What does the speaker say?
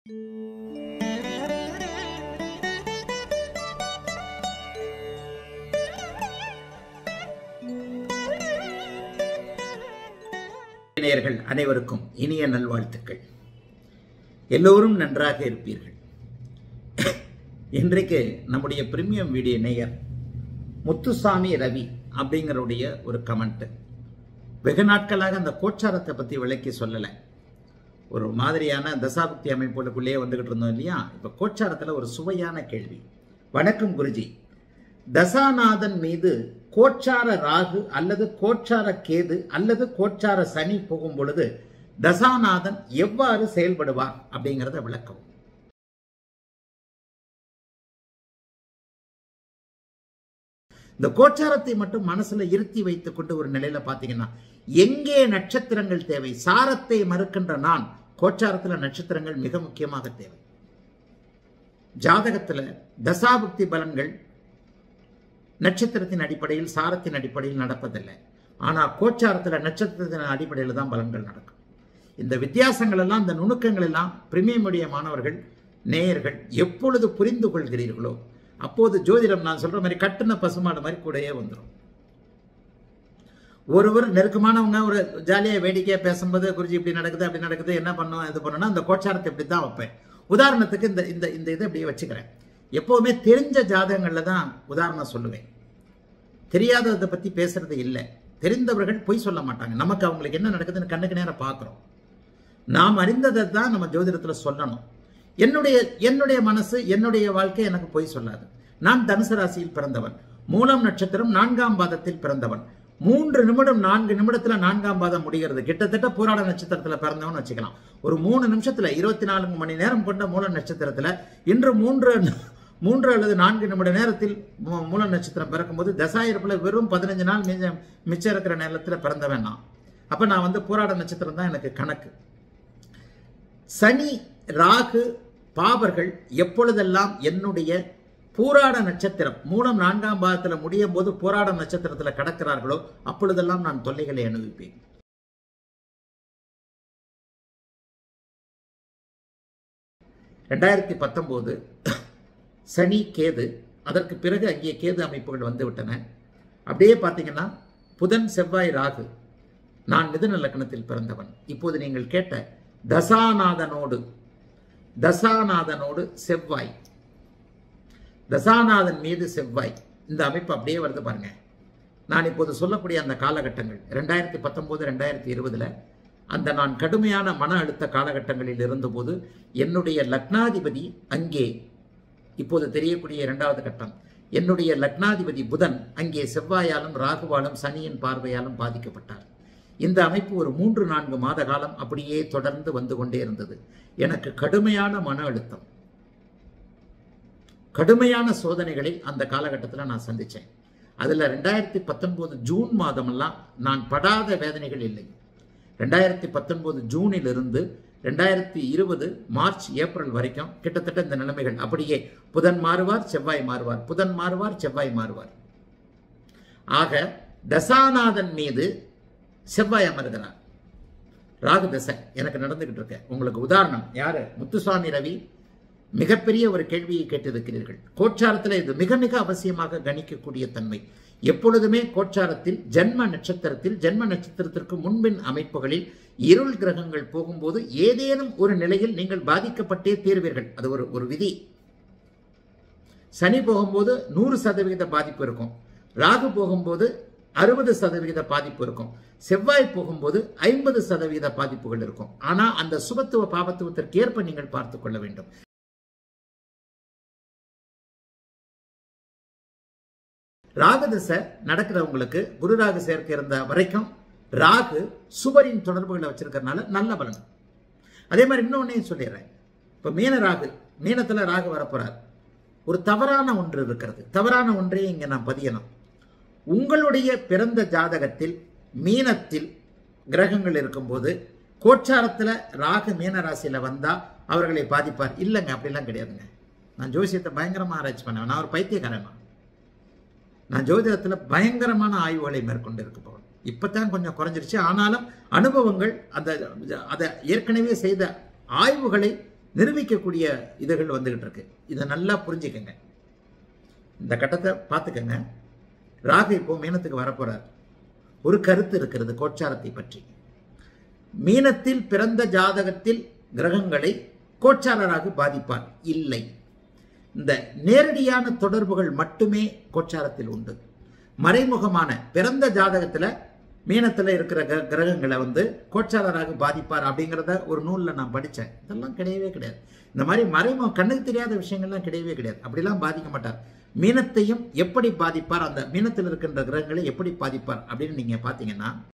நேயர்கள் அனைவருக்கும் இனிய நல்வாழ்த்துக்கள் எல்லோரும் நன்றாக இருப்பீர்கள் இன்றைக்கு நம்முடைய பிரீமியம் வீடியோ நேயர் முத்துசாமி ரவி அப்படிங்கிறவுடைய ஒரு கமெண்ட் வெகு நாட்களாக அந்த கோச்சாரத்தை பற்றி விளக்கி சொல்லலை ஒரு மாதிரியான தசாபக்தி அமைப்புகளுக்குள்ளேயே வந்துகிட்டு இருந்தோம் இல்லையா இப்போ கோச்சாரத்தில் ஒரு சுவையான கேள்வி வணக்கம் குருஜி தசாநாதன் மீது கோச்சார ராகு அல்லது கோச்சார கேது அல்லது கோச்சார சனி போகும் பொழுது தசாநாதன் எவ்வாறு செயல்படுவார் அப்படிங்கிறத விளக்கவும் இந்த கோச்சாரத்தை மட்டும் மனசுல இருத்தி வைத்துக் கொண்டு ஒரு நிலையில பாத்தீங்கன்னா எங்கே நட்சத்திரங்கள் தேவை சாரத்தை மறுக்கின்ற நான் கோச்சாரத்துல நட்சத்திரங்கள் மிக முக்கியமாக தேவை ஜாதகத்துல தசாபுக்தி பலன்கள் நட்சத்திரத்தின் அடிப்படையில் சாரத்தின் அடிப்படையில் நடப்பதில்லை ஆனால் கோச்சாரத்தில் நட்சத்திரத்தின் அடிப்படையில் தான் பலன்கள் நடக்கும் இந்த வித்தியாசங்கள் எல்லாம் இந்த நுணுக்கங்கள் எல்லாம் பிரிமியமுடைய மாணவர்கள் நேயர்கள் எப்பொழுது புரிந்து கொள்கிறீர்களோ அப்போது ஜோதிடம் நான் சொல்ற மாதிரி கட்டுன பசுமாடு மாதிரி கூடயே வந்துடும் ஒருவர் நெருக்கமானவங்க ஒரு ஜாலியாக வேடிக்கையாக பேசும்போது குருஜி இப்படி நடக்குது அப்படி நடக்குது என்ன பண்ணும் இது பண்ணணும்னா அந்த கோச்சாரத்தை இப்படி தான் வைப்பேன் உதாரணத்துக்கு இந்த இந்த இந்த இதை இப்படியே வச்சுக்கிறேன் எப்போவுமே தெரிஞ்ச ஜாதகங்களில் தான் உதாரணம் சொல்லுவேன் தெரியாததை பற்றி பேசுறது இல்லை தெரிந்தவர்கள் பொய் சொல்ல மாட்டாங்க நமக்கு அவங்களுக்கு என்ன நடக்குதுன்னு கண்ணுக்கு நேரம் பார்க்குறோம் நாம் அறிந்ததை தான் நம்ம ஜோதிடத்தில் சொல்லணும் என்னுடைய என்னுடைய மனசு என்னுடைய வாழ்க்கை எனக்கு பொய் சொல்லாது நான் தனுசு ராசியில் பிறந்தவன் மூலம் நட்சத்திரம் நான்காம் பாதத்தில் பிறந்தவன் மூன்று நிமிடம் நான்கு நிமிடத்துல நான்காம் பாதம் முடிகிறது கிட்டத்தட்ட போராட நட்சத்திரத்துல பிறந்தவன் வச்சுக்கலாம் ஒரு மூணு நிமிஷத்துல இருபத்தி நான்கு மணி நேரம் கொண்ட மூல நட்சத்திரத்துல இன்று மூன்று மூன்று அல்லது நான்கு நிமிட நேரத்தில் மூல நட்சத்திரம் பிறக்கும்போது தசாயிரப்புல வெறும் பதினஞ்சு நாள் மிச்சம் மிச்சம் இருக்கிற நேரத்தில் பிறந்தவன் நான் அப்ப நான் வந்து போராட நட்சத்திரம் தான் எனக்கு கணக்கு சனி ராகு பாவர்கள் எப்பொழுதெல்லாம் என்னுடைய பூராட நட்சத்திரம் மூலம் நான்காம் பாகத்தில் முடியும் போது போராட நட்சத்திரத்தில் கடக்கிறார்களோ அப்பொழுதெல்லாம் நான் தொல்லைகளை அனுபவிப்பேன் ரெண்டாயிரத்தி பத்தொம்போது சனி கேது அதற்கு பிறகு அங்கே கேது அமைப்புகள் வந்து விட்டன அப்படியே பார்த்தீங்கன்னா புதன் செவ்வாய் ராகு நான் மிதுன லக்னத்தில் பிறந்தவன் இப்போது நீங்கள் கேட்ட தசாநாதனோடு தசாநாதனோடு செவ்வாய் தசாநாதன் மீது செவ்வாய் இந்த அமைப்பு அப்படியே வருது பாருங்க நான் இப்போது சொல்லக்கூடிய அந்த காலகட்டங்கள் ரெண்டாயிரத்தி பத்தொம்போது ரெண்டாயிரத்தி இருபதுல அந்த நான் கடுமையான மன அழுத்த காலகட்டங்களில் இருந்தபோது என்னுடைய லக்னாதிபதி அங்கே இப்போது தெரியக்கூடிய இரண்டாவது கட்டம் என்னுடைய லக்னாதிபதி புதன் அங்கே செவ்வாயாலும் ராகுவாலும் சனியின் பார்வையாலும் பாதிக்கப்பட்டார் இந்த அமைப்பு ஒரு மூன்று நான்கு மாத காலம் அப்படியே தொடர்ந்து வந்து கொண்டே இருந்தது எனக்கு கடுமையான மன அழுத்தம் கடுமையான சோதனைகளை அந்த காலகட்டத்தில் நான் சந்தித்தேன் அதில் ரெண்டாயிரத்தி பத்தொன்பது ஜூன் மாதமெல்லாம் நான் படாத வேதனைகள் இல்லை ரெண்டாயிரத்தி பத்தொன்பது ஜூனிலிருந்து ரெண்டாயிரத்தி இருபது மார்ச் ஏப்ரல் வரைக்கும் கிட்டத்தட்ட இந்த நிலைமைகள் அப்படியே புதன் மாறுவார் செவ்வாய் மாறுவார் புதன் மாறுவார் செவ்வாய் மாறுவார் ஆக தசாநாதன் மீது செவ்வாய் அமர்கிறார் ராகு தசை எனக்கு நடந்துகிட்டு இருக்க உங்களுக்கு உதாரணம் யாரு முத்துசுவாமி ரவி மிகப்பெரிய ஒரு கேள்வியை கேட்டிருக்கிறீர்கள் கோச்சாரத்தில் இது மிக மிக அவசியமாக கணிக்கக்கூடிய தன்மை எப்பொழுதுமே கோச்சாரத்தில் ஜென்ம நட்சத்திரத்தில் ஜென்ம நட்சத்திரத்திற்கு முன்பின் அமைப்புகளில் இருள் கிரகங்கள் போகும்போது ஏதேனும் ஒரு நிலையில் நீங்கள் பாதிக்கப்பட்டே தீர்வீர்கள் அது ஒரு ஒரு விதி சனி போகும்போது நூறு சதவிகித பாதிப்பு இருக்கும் ராகு போகும்போது அறுபது சதவிகித பாதிப்பு இருக்கும் செவ்வாய் போகும்போது ஐம்பது சதவீத பாதிப்புகள் இருக்கும் ஆனா அந்த சுபத்துவ பாபத்துவத்திற்கு ஏற்ப நீங்கள் பார்த்துக் கொள்ள வேண்டும் ராகதசை நடக்கிறவங்களுக்கு குரு ராகு சேர்க்க இருந்த வரைக்கும் ராகு சுவரின் தொடர்புகளை வச்சிருக்கிறதுனால நல்ல பலன் அதே மாதிரி இன்னொன்னையும் சொல்லிடுறேன் இப்போ மீன ராகு மீனத்தில் ராகு வரப்போறார் ஒரு தவறான ஒன்று இருக்கிறது தவறான ஒன்றையே இங்கே நான் பதியணும் உங்களுடைய பிறந்த ஜாதகத்தில் மீனத்தில் கிரகங்கள் இருக்கும்போது கோச்சாரத்தில் ராகு மீன ராசியில் வந்தால் அவர்களை பாதிப்பார் இல்லைங்க அப்படிலாம் கிடையாதுங்க நான் ஜோசியத்தை பயங்கரமாக ஆராய்ச்சி பண்ணுவேன் நான் ஒரு பைத்தியக்காரன் நான் ஜோதிடத்தில் பயங்கரமான ஆய்வுகளை மேற்கொண்டு இருக்க போகிறேன் இப்போ தான் கொஞ்சம் குறைஞ்சிருச்சு ஆனாலும் அனுபவங்கள் அந்த அதை ஏற்கனவே செய்த ஆய்வுகளை நிரூபிக்கக்கூடிய இதுகள் வந்துகிட்டு இருக்கு இதை நல்லா புரிஞ்சுக்கங்க இந்த கட்டத்தை பார்த்துக்கங்க ராகு இப்போ மீனத்துக்கு வரப்போறார் ஒரு கருத்து இருக்கிறது கோச்சாரத்தை பற்றி மீனத்தில் பிறந்த ஜாதகத்தில் கிரகங்களை கோச்சாரராக பாதிப்பார் இல்லை இந்த நேரடியான தொடர்புகள் மட்டுமே கோச்சாரத்தில் உண்டு மறைமுகமான பிறந்த ஜாதகத்துல மீனத்துல இருக்கிற கிர- கிரகங்களை வந்து கோச்சாரராக பாதிப்பார் அப்படிங்கிறத ஒரு நூல்ல நான் படிச்சேன் இதெல்லாம் கிடையவே கிடையாது இந்த மாதிரி மறைமுக கண்ணுக்கு தெரியாத விஷயங்கள்லாம் கிடையவே கிடையாது அப்படிலாம் பாதிக்க மாட்டார் மீனத்தையும் எப்படி பாதிப்பார் அந்த மீனத்தில் இருக்கின்ற கிரகங்களை எப்படி பாதிப்பார் அப்படின்னு நீங்க பாத்தீங்கன்னா